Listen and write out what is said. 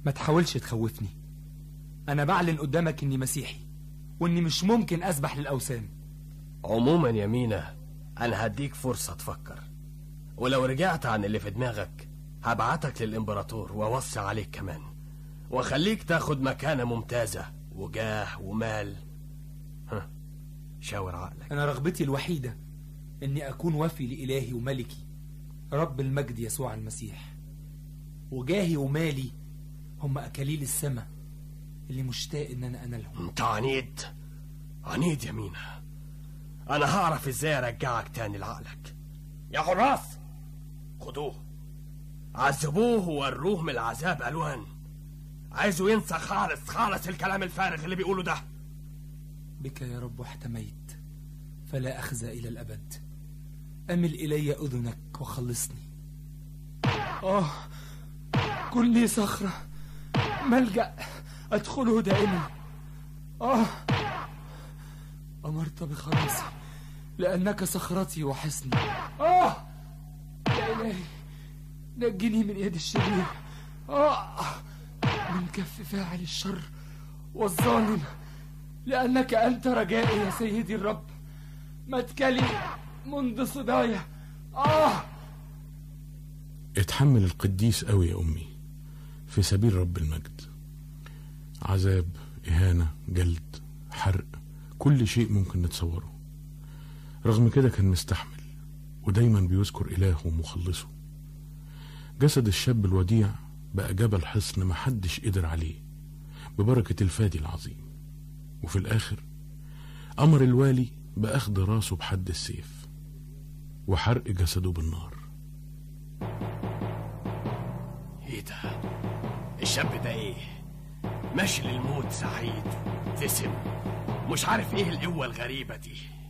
ما تحاولش تخوفني أنا بعلن قدامك إني مسيحي وإني مش ممكن أسبح للأوثان عموما يا مينا انا هديك فرصة تفكر ولو رجعت عن اللي في دماغك هبعتك للامبراطور واوصي عليك كمان واخليك تاخد مكانة ممتازة وجاه ومال ها شاور عقلك أنا رغبتي الوحيدة إني أكون وفي لإلهي وملكي رب المجد يسوع المسيح وجاهي ومالي هم أكاليل السماء اللي مشتاق إن أنا أنالهم انت عنيد عنيد يا مينا انا هعرف ازاي ارجعك تاني لعقلك يا حراس خدوه عذبوه ووروه من العذاب الوان عايزه ينسى خالص خالص الكلام الفارغ اللي بيقوله ده بك يا رب احتميت فلا أخزى إلى الأبد أمل إلي أذنك وخلصني آه كن لي صخرة ملجأ أدخله دائما آه أمرت بخلاصي لأنك صخرتي وحصني آه يا إلهي نجني من يد الشرير آه من كف فاعل الشر والظالم لأنك أنت رجائي يا سيدي الرب متكلي منذ صبايا آه اتحمل القديس قوي يا أمي في سبيل رب المجد عذاب إهانة جلد حرق كل شيء ممكن نتصوره رغم كده كان مستحمل ودايما بيذكر إلهه ومخلصه جسد الشاب الوديع بقى جبل حصن محدش قدر عليه ببركة الفادي العظيم وفي الآخر أمر الوالي بأخذ راسه بحد السيف وحرق جسده بالنار ايه ده الشاب ده ايه ماشي للموت سعيد ومبتسم مش عارف ايه القوة الغريبة دي